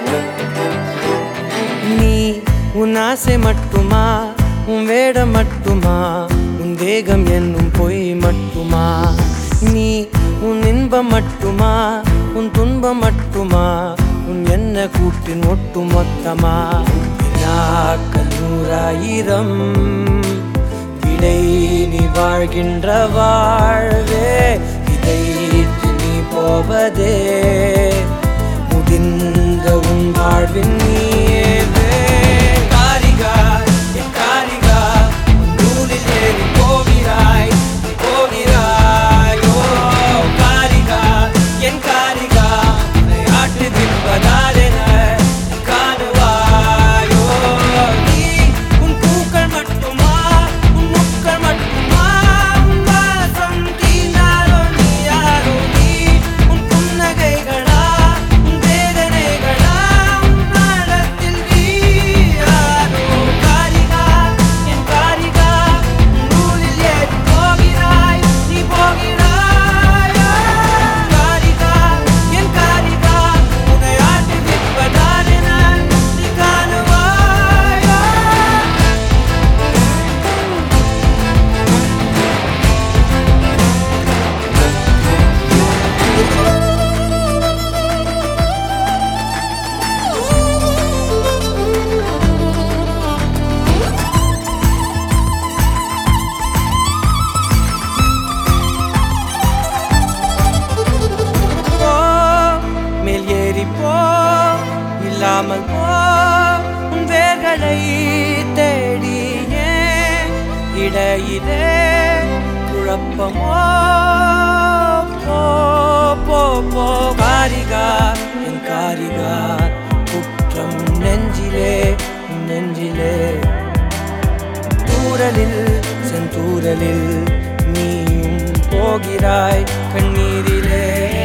நீ உன் ஆசை மட்டுமா உன் வேடம் மட்டுமா உன் தேகம் என்னும் பொய் மட்டுமா நீ உன் இன்பம் மட்டுமா உன் துன்பம் மட்டுமா உன் என்ன கூட்டின் ஒட்டு மொத்தமா வினாக்கள் நூறாயிரம் விடை நீ வாழ்கின்ற வாழ்வே இதை நீ போவதே முடிந்த உன் வாழ்வின் நீவே காரிகா என் காரிகா உன் நூலில் ஏறி போகிறாய் நீ போகிறாய் ஓ காரிகா என் காரிகா உன்னை ஆட்டு தின்பதாலென நீ காணுவாயோ நீ உன் பூக்கள் மட்டுமா உன் முக்கள் மட்டுமா உன் வாசம் தீண்டாரோ நீ யாரோ நீ உன் புன்னகைகளா உன் வேதனைகளா உன் நாளத்தில் நீ யாரோ காரிகா என் காரிகா உன் நூலில் ஏறி போகிறாய் நீ போகிறாயா காரிகா என் காரிகா உன்னை ஆட்டி விற்பதானென நீ காணுவாயா போ மேல் ஏறி போ இல்லாமல் போ உன் வேர்களை தேடியே இடையிலே குழப்பமோ போ போ போ காரிகா என் காரிகா குற்றம் நெஞ்சிலே நெஞ்சிலே தூரலில் செந்தூரலில் நீயும் போகிறாய் கண்ணீரிலே